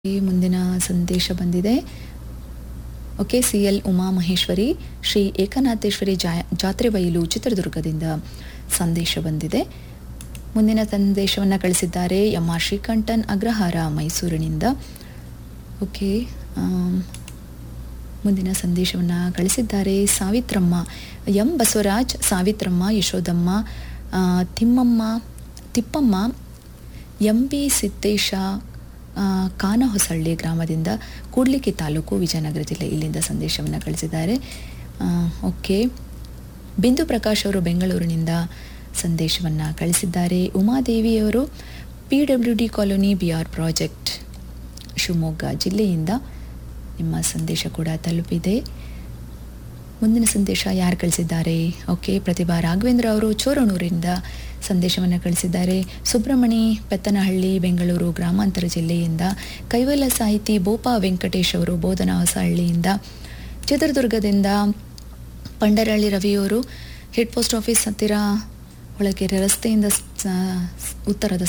ಈ ಮುಂದಿನ ಸಂದೇಶ ಬಂದಿದೆ okay C L Uma Maheshwari Shri Ekanatheshwari ಜಾ ಜಾತ್ರೆ ಬಯಲು ಚಿತ್ರದುರ್ಗದಿಂದ ಸಂದೇಶ ಬಂದಿದೆ ಮುಂದಿನ ಸಂದೇಶವನ್ನು ಕಳಿಸಿದ್ದಾರೆ ಎಂ ಆರ್ ಶ್ರೀಕಂಠನ್ ಅಗ್ರಹಾರ ಮೈಸೂರಿನಿಂದ ಓಕೆ ಆಮ್, ಮುಂದಿನ ಸಂದೇಶವನ್ನು ಕಳಿಸಿದ್ದಾರೆ ಸಾವಿತ್ರಮ್ಮ ಎಂ ಬಸವರಾಜ್ ಸಾವಿತ್ರಮ್ಮ ಯಶೋದಮ್ಮ ಆ, ತಿಮ್ಮಮ್ಮ ತಿಪ್ಪಮ್ಮ ಎಂ ಬಿ ಸಿದ್ದೇಶ ಆ, ಕಾನಹೊಸಳ್ಳಿ ಗ್ರಾಮದಿಂದ ಕೂಡ್ಲಿಗಿ ತಾಲೂಕು ವಿಜಯನಗರ ಜಿಲ್ಲೆ ಇಲ್ಲಿಂದ ಸಂದೇಶವನ್ನು ಕಳಿಸಿದ್ದಾರೆ ಆ, ಓಕೆ ಬಿಂದು ಪ್ರಕಾಶ್ ಅವರು ಬೆಂಗಳೂರಿನಿಂದ ಸಂದೇಶವನ್ನು ಕಳಿಸಿದ್ದಾರೆ ಉಮಾದೇವಿಯವರು P W D colony B R project Shivamogga ಜಿಲ್ಲೆಯಿಂದ ನಿಮ್ಮ ಸಂದೇಶ ಕೂಡ ತಲುಪಿದೆ ಮುಂದಿನ ಸಂದೇಶ ಯಾರು ಕಳಿಸಿದ್ದಾರೆ ಓಕೆ ಪ್ರತಿಭಾ ರಾಘವೇಂದ್ರ ಅವರು ಚೋರನೂರಿನಿಂದ ಸಂದೇಶವನ್ನು ಕಳಿಸಿದ್ದಾರೆ ಸುಬ್ರಹ್ಮಣಿ ಪೆತ್ತನಹಳ್ಳಿ ಬೆಂಗಳೂರು ಗ್ರಾಮಾಂತರ ಜಿಲ್ಲೆಯಿಂದ ಕೈವಲ್ಯ ಸಾಹಿತಿ ಬೋಪಾ ವೆಂಕಟೇಶ್ ಅವರು ಬೋಧನಾ ಹೊಸಹಳ್ಳಿಯಿಂದ ಚಿತ್ರದುರ್ಗದಿಂದ ಪಂಡರಳ್ಳಿ ರವಿಯವರು ಹೆಡ್ ಪೋಸ್ಟ್ ಆಫೀಸ್ ಹತ್ತಿರ ಒಳಗೆರೆ ರಸ್ತೆಯಿಂದ ಸ- ಉತ್ತರದ